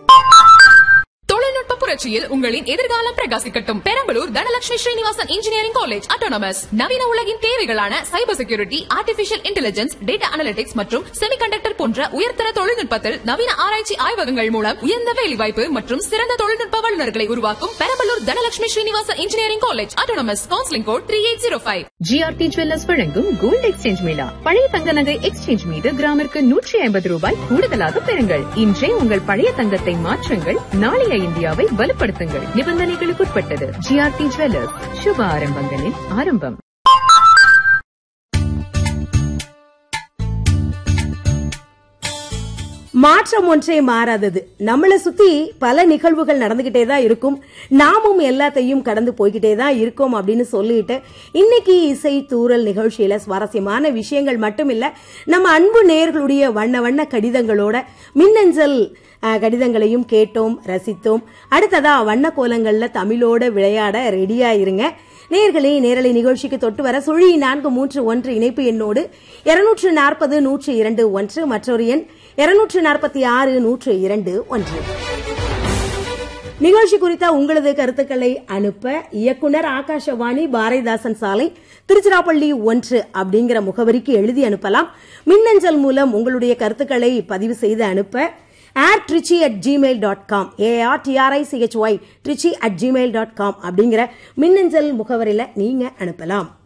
தொழில்நுட்ப புரட்சியில் உங்களின் எதிர்காலம் பிரகாசிக்கட்டும் Perambalur Dhanalakshmi Srinivasan engineering college autonomous நவீன உலகின் தேவைகளான cyber security artificial intelligence data analytics மற்றும் செமிகண்டக்டர் போன்ற உயர்தர தொழில்நுட்பத்தில் நவீன ஆராய்ச்சி ஆய்வகங்கள் மூலம் உயர்ந்த வேலைவாய்ப்பு மற்றும் சிறந்த தொழில்நுட்ப வல்லுநர்களை உருவாக்கும் Perambalur Dhanalakshmi Srinivasan engineering college autonomous counselling code three eight zero five GRT jewellers வழங்கும் கோல்டு எக்ஸ்சேஞ்ச் மேளா பழைய தங்க நகை எக்ஸ்சேஞ்ச் மீது கிராமிற்கு நூற்றி ஐம்பது ரூபாய் கூடுதலாக பெறுங்கள் இன்றே உங்கள் பழைய தங்கத்தை மாற்றுங்கள் நாளைய இந்தியாவை வலுப்படுத்துங்கள் நிபந்தனைகளுக்குட்பட்டது ஜிஆர்டி ஜுவல்லர்ஸ் சுப ஆரம்பங்களின் ஆரம்பம் மாற்றம் ஒன்றே மாறாதது நம்மளை சுத்தி பல நிகழ்வுகள் நடந்துகிட்டே தான் இருக்கும் நாமும் எல்லாத்தையும் கடந்து போய்கிட்டே தான் இருக்கோம் அப்படின்னு சொல்லிட்டு இன்னைக்கு இசை தூரல் நிகழ்ச்சியில சுவாரஸ்யமான விஷயங்கள் மட்டும் இல்ல நம்ம அன்பு நேர்களுடைய வண்ண வண்ண கடிதங்களோட மின்னஞ்சல் அஹ், கடிதங்களையும் கேட்டோம் ரசித்தோம் அடுத்ததா வண்ண கோலங்கள்ல தமிழோட விளையாட ரெடியா இருங்க நேர்களே நேரலை நிகழ்ச்சிக்கு தொட்டு வர சுழி நான்கு மூன்று ஒன்று இணைப்பு எண்ணோடு இருநூற்று நாற்பது நூற்று இரண்டு ஒன்று மற்றொரு எண் இருநூற்று நாற்பத்தி ஆறு நூற்று இரண்டு ஒன்று நிகழ்ச்சி குறித்த உங்களது கருத்துக்களை அனுப்ப இயக்குனர் ஆகாஷவாணி பாரதிதாசன் சாலை திருச்சிராப்பள்ளி ஒன்று அப்படிங்கிற முகவரிக்கு எழுதி அனுப்பலாம் மின்னஞ்சல் மூலம் உங்களுடைய கருத்துக்களை பதிவு செய்து அனுப்ப air Trichy at Gmail dot com A R T R I C H Y Trichy at Gmail dot com அப்படிங்கிற மின்னஞ்சல் முகவரியில் நீங்க அனுப்பலாம்